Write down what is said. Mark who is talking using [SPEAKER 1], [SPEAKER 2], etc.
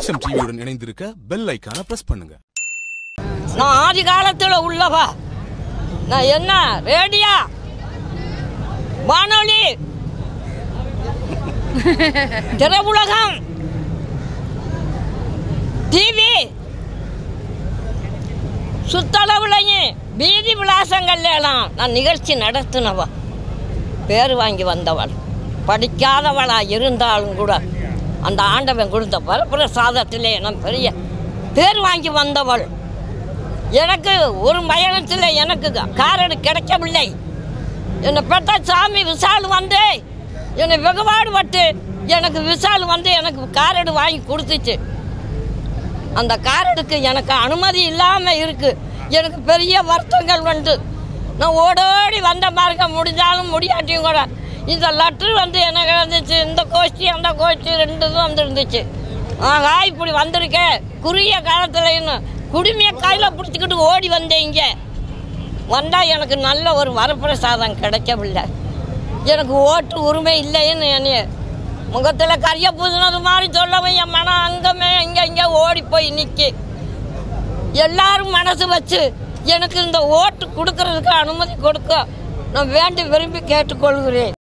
[SPEAKER 1] SM டிவியுடன் இணைந்திருக்க bell ஐக்கான press பண்ணுங்க
[SPEAKER 2] நான் ஆதி காலத்தில் உள்ளவா நான் என்ன ரேடியா வானொலி திரையுலகம் டிவி சுத்தளவுலையும் வீதி விலாசங்கள்ல எல்லாம் நான் நிகழ்ச்சி நடத்தினவா பேர் வாங்கி வந்தவள் படிக்காதவளா இருந்தாலும் கூட அந்த ஆண்டவன் கொடுத்த வரப்பிரசாதத்திலே நான் பெரிய பேர் வாங்கி வந்தவள் எனக்கு ஒரு பயணத்தில் எனக்கு காரடு கிடைக்கவில்லை என்னை பெற்ற சாமி விசால் வந்து என்னை வெகுபாடு பட்டு எனக்கு விசால் வந்து எனக்கு காரடு வாங்கி கொடுத்துச்சு அந்த காரடுக்கு எனக்கு அனுமதி இல்லாமல் இருக்குது எனக்கு பெரிய வருத்தங்கள் வந்து நான் ஓடோடி வந்த மார்க்க முடிஞ்சாலும் முடியாட்டியும் கூட இந்த லெட்ரு வந்து எனக்கு இருந்துச்சு இந்த கோஷ்டி அந்த கோஷ்டி ரெண்டு இதுவும் வந்துருந்துச்சு ஆகா இப்படி வந்திருக்கேன் குறுகிய காலத்தில் இன்னும் குடுமையை கையில் பிடிச்சிக்கிட்டு ஓடி வந்தேன் இங்கே வந்தால் எனக்கு நல்ல ஒரு வரப்பிரசாதம் கிடைக்கவில்லை எனக்கு ஓட்டு உரிமை இல்லைன்னு என்னைய முகத்தில் கரிய பூசினது மாதிரி சொல்லவும் என் மனம் அங்கமே இங்கே இங்கே ஓடி போய் நிற்கி எல்லாரும் மனசு வச்சு எனக்கு இந்த ஓட்டு கொடுக்கறதுக்கு அனுமதி கொடுக்க நான் வேண்டி விரும்பி கேட்டுக்கொள்கிறேன்